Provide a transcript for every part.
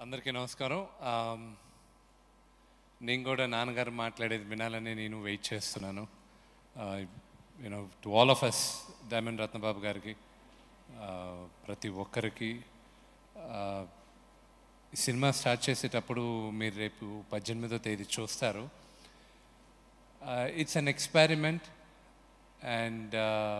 అందరికీ నమస్కారం ఆమ్, నేను కూడా నాన్నగారు మాట్లాడేది వినాలని నేను వెయిట్ చేస్తున్నాను you know to all of us Diamond Ratnababu గారికి ఆ, ప్రతి ఒక్కరికి ఆ, ఈ సినిమా స్టార్ట్ చేసేటప్పుడు మీరు రేపు పద్దెనిమిదో తేదీ చూస్తారు ఇట్స్ అన్ ఎక్స్పెరిమెంట్ అండ్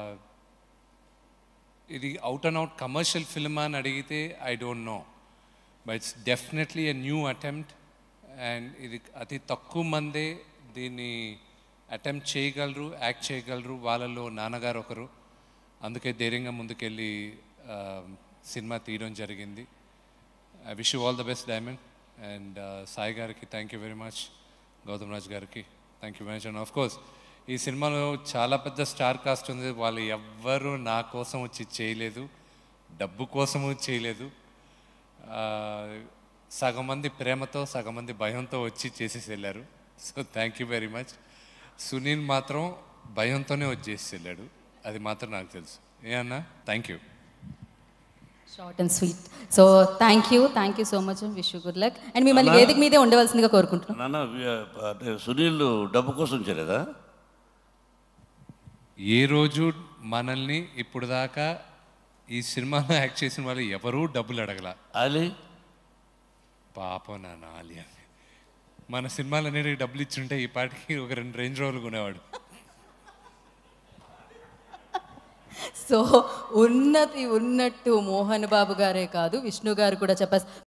ఇది out and out commercial film అని అడిగితే I don't know but it's definitely a new attempt and ఇది అతి తక్కువ మందే దీన్ని అటెంప్ట్ చేయగలరు యాక్ట్ చేయగలరు వాళ్ళలో నాన్నగారు ఒకరు అందుకే ధైర్యంగా ముందుకెళ్ళి ఆ, సినిమా తీయడం జరిగింది I wish you all the best Diamond and Sai గారికి thank you very much Gautam Raj గారికి thank you very much and of course ఈ సినిమాలో చాలా పెద్ద స్టార్ కాస్ట్ ఉంది వాళ్ళు ఎవ్వరూ నా కోసం వచ్చి చేయలేదు డబ్బు కోసము చేయలేదు ఆ, సగం మంది ప్రేమతో సగం మంది భయంతో వచ్చి చేసేసి వెళ్ళారు so thank you very much Sunil మాత్రం భయంతోనే వచ్చేసి వెళ్ళాడు అది మాత్రం నాకు తెలుసు ఏ అన్నా thank you short and sweet so thank you thank you so much wish you good luck and మిమ్మల్ని వేదిక మీదే ఉండవలసిందిగా కోరుకుంటున్నాం నాన్న వి- అంటే సునీల్ డబ్బు కోసం చేయలేదా ఏ రోజు మనల్ని ఇప్పుడు దాకా ఈ సినిమాలో యాక్ట్ చేసిన వాళ్ళు ఎవరూ డబ్బులు అడగల ఆలి పాపం నా నాలి మన సినిమాలు అనేది డబ్బులు ఇచ్చుంటే ఈ పాటికి ఒక రెండు రేంజ్ రోడ్లు కొనేవాడు సో ఉన్నతి ఉన్నట్టు మోహన్ బాబు గారే కాదు విష్ణు గారు కూడా చెప్పారు